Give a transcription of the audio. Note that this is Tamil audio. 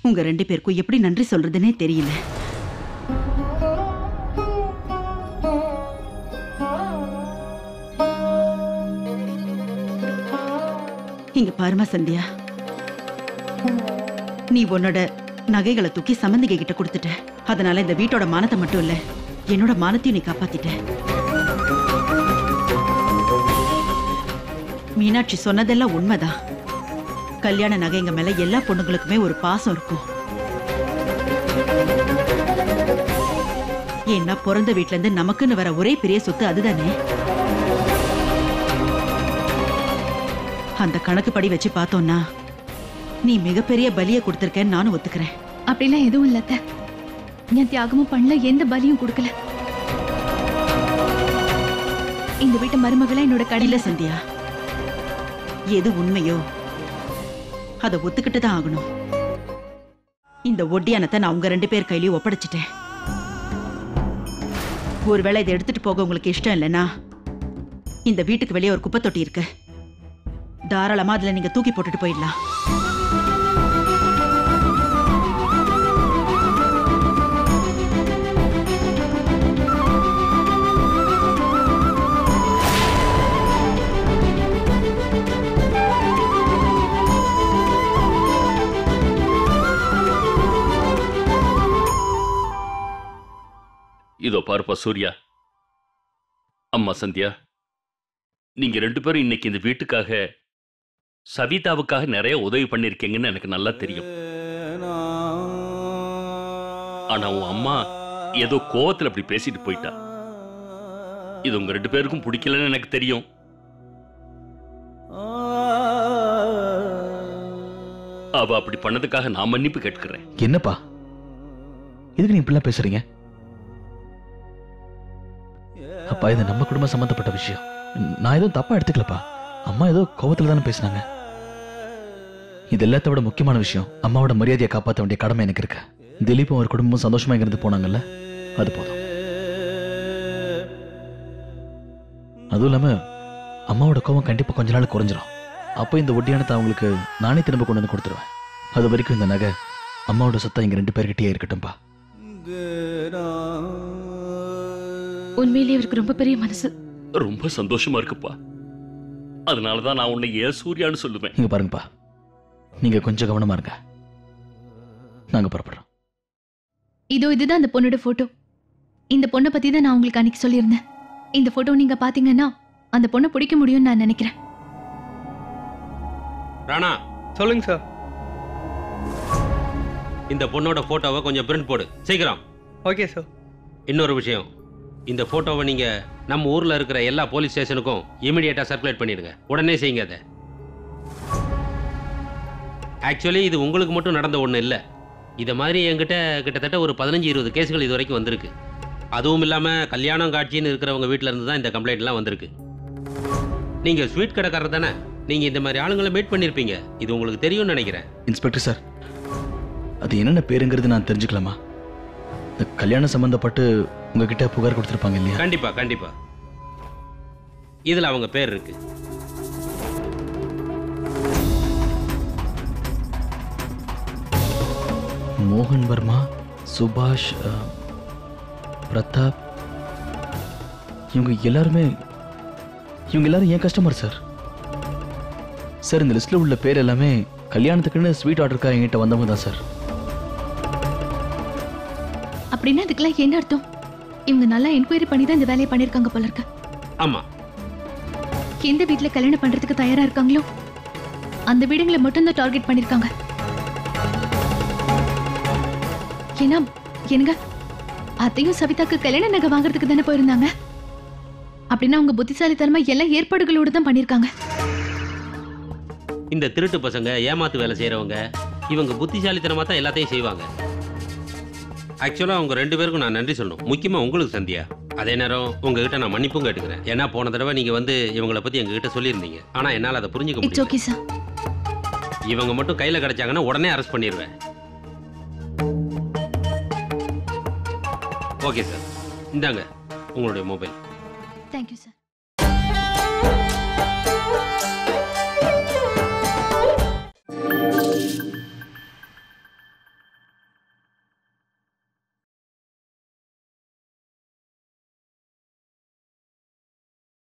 உங்க ரெண்டு பேருக்கும் எப்படி நன்றி சொல்றதுனே தெரியல இங்க பாருமா சந்தியா நீ உன்னோட நகைகளை தூக்கி சம்பந்திக கிட்ட கொடுத்துட்ட அதனால இந்த வீட்டோட மானத்தை மட்டும் இல்ல என்னோட மானத்தையும் நீ காப்பாத்திட்ட மீனாட்சி சொன்னதெல்லாம் உண்மைதான் கல்யாண நகைங்க மேல எல்லா பொண்ணுங்களுக்குமே ஒரு பாசம் இருக்கும் ஏன்னா பிறந்த வீட்ல இருந்து நமக்குன்னு வர ஒரே பெரிய சொத்து அதுதானே அந்த கணக்குப்படி வச்சு பார்த்தோம்னா நீ மிகப்பெரிய பலிய கொடுத்திருக்கேன்னு நானும் ஒத்துக்கிறேன் அப்படிலாம் எதுவும் இல்ல அத்தை நான் தியாகமும் பண்ணல எந்த பலியும் கொடுக்கல இந்த வீட்டு மருமகளா என்னோட இல்ல கடையில சந்தியா எது உண்மையோ அதை ஒத்துக்கிட்டு தான் ஆகணும் இந்த ஒட்டியானத்தை நான் உங்க ரெண்டு பேர் கையிலயும் ஒப்படைச்சிட்டேன் ஒருவேளை இதை எடுத்துட்டு போக உங்களுக்கு இஷ்டம் இல்லைன்னா இந்த வீட்டுக்கு வெளியே ஒரு குப்பை தொட்டி இருக்கு தாராளமா அதுல நீங்க தூக்கி போட்டுட்டு போயிடலாம் இதோ பாருப்பா சூர்யா அம்மா சந்தியா நீங்க ரெண்டு பேரும் இன்னைக்கு இந்த வீட்டுக்காக சவிதாவுக்காக நிறைய உதவி பண்ணிருக்கீங்கன்னு எனக்கு நல்லா தெரியும் ஆனா உன் அம்மா ஏதோ கோவத்துல அப்படி பேசிட்டு போயிட்டா இது உங்க ரெண்டு பேருக்கும் பிடிக்கலன்னு எனக்கு தெரியும் அவ அப்படி பண்ணதுக்காக நான் மன்னிப்பு கேட்கிறேன் என்னப்பா எதுக்கு நீ இப்படிலாம் பேசுறீங்க அப்பா இது நம்ம குடும்பம் சம்பந்தப்பட்ட விஷயம் நான் எதுவும் தப்பா எடுத்துக்கலப்பா அம்மா ஏதோ கோவத்துல தானே பேசினாங்க இது எல்லாத்த விட முக்கியமான விஷயம் அம்மாவோட மரியாதையை காப்பாற்ற வேண்டிய கடமை எனக்கு இருக்கு திலீப்பும் ஒரு குடும்பமும் சந்தோஷமா இங்கிருந்து போனாங்கல்ல அது போதும் அதுவும் இல்லாம அம்மாவோட கோவம் கண்டிப்பா கொஞ்ச நாள் குறைஞ்சிரும் அப்போ இந்த ஒட்டியானத்தை அவங்களுக்கு நானே திரும்ப கொண்டு வந்து கொடுத்துருவேன் அது வரைக்கும் இந்த நகை அம்மாவோட சொத்தா இங்க ரெண்டு பேர்கிட்டயே இருக்கட்டும்பா உண்மையிலேயே அவருக்கு ரொம்ப பெரிய மனசு ரொம்ப சந்தோஷமா இருக்குப்பா அதனாலதான் நான் உன்னை ஏன் சூர்யான்னு சொல்லுவேன் இங்க பாருங்கப்பா நீங்க கொஞ்சம் கவனமா இருங்க நாங்க புறப்படுறோம் இதோ இதுதான் அந்த பொண்ணோட போட்டோ இந்த பொண்ணை பத்தி தான் நான் உங்களுக்கு அன்னைக்கு சொல்லியிருந்தேன் இந்த போட்டோ நீங்க பாத்தீங்கன்னா அந்த பொண்ணை பிடிக்க முடியும்னு நான் நினைக்கிறேன் ராணா சொல்லுங்க சார் இந்த பொண்ணோட போட்டோவை கொஞ்சம் பிரிண்ட் போடு சீக்கிரம் ஓகே சார் இன்னொரு விஷயம் இந்த போட்டோவை நீங்க நம்ம ஊர்ல இருக்கிற எல்லா போலீஸ் ஸ்டேஷனுக்கும் இமிடியேட்டா சர்க்குலேட் பண்ணிடுங்க உடனே செய்யுங்க அதை ஆக்சுவலி இது உங்களுக்கு மட்டும் நடந்த ஒன்று இல்லை இதை மாதிரி என்கிட்ட கிட்டத்தட்ட ஒரு பதினஞ்சு இருபது கேஸுகள் இது வரைக்கும் வந்திருக்கு அதுவும் இல்லாமல் கல்யாணம் காட்சின்னு இருக்கிறவங்க வீட்டில் இருந்து தான் இந்த கம்ப்ளைண்ட்லாம் வந்திருக்கு நீங்கள் ஸ்வீட் கடைக்காரர் தானே நீங்கள் இந்த மாதிரி ஆளுங்களை மீட் பண்ணியிருப்பீங்க இது உங்களுக்கு தெரியும்னு நினைக்கிறேன் இன்ஸ்பெக்டர் சார் அது என்னென்ன பேருங்கிறது நான் தெரிஞ்சுக்கலாமா இந்த கல்யாணம் சம்பந்தப்பட்டு உங்ககிட்ட புகார் கொடுத்துருப்பாங்க இல்லையா கண்டிப்பா கண்டிப்பா இதுல அவங்க பேர் இருக்கு மோகன் வர்மா சுபாஷ் அஹ், பிரதாப் இவங்க எல்லாருமே இவங்க எல்லாரும் ஏன் கஸ்டமர் சார் சார் இந்த லிஸ்ட்ல உள்ள பேர் எல்லாமே கல்யாணத்துக்குன்னு ஸ்வீட் ஆர்டருக்காக என்கிட்ட வந்தவங்க தான் சார் அப்படின்னா அதுக்கெல்லாம் என்ன அர்த்தம் இவங்க நல்லா என்கொயரி பண்ணி தான் இந்த வேலையை பண்ணிருக்காங்க போல இருக்கு ஆமா எந்த வீட்ல கல்யாணம் பண்றதுக்கு தயாரா இருக்காங்களோ அந்த வீடுங்களை மட்டும் தான் டார்கெட் பண்ணிருக்காங்க ஏன்னா என்னங்க அத்தையும் சவிதாக்கு கல்யாண நகை வாங்குறதுக்கு தானே போயிருந்தாங்க அப்படின்னா அவங்க புத்திசாலித்தனமா எல்லா ஏற்பாடுகளோடு தான் பண்ணிருக்காங்க இந்த திருட்டு பசங்க ஏமாத்து வேலை செய்றவங்க இவங்க புத்திசாலித்தனமா தான் எல்லாத்தையும் செய்வாங்க ஆக்சுவலாக அவங்க ரெண்டு பேருக்கும் நான் நன்றி சொல்லணும் முக்கியமாக உங்களுக்கு சந்தியா அதே நேரம் உங்ககிட்ட நான் மன்னிப்பும் கேட்டுக்கிறேன் ஏன்னா போன தடவை நீங்கள் வந்து இவங்கள பற்றி எங்ககிட்ட சொல்லியிருந்தீங்க ஆனால் என்னால் அதை புரிஞ்சுக்க இட்ஸ் முடியும் ஓகே சார் இவங்க மட்டும் கையில் கிடைச்சாங்கன்னா உடனே அரெஸ்ட் பண்ணிடுவேன் ஓகே சார் இந்தாங்க உங்களுடைய மொபைல் தேங்க்யூ சார்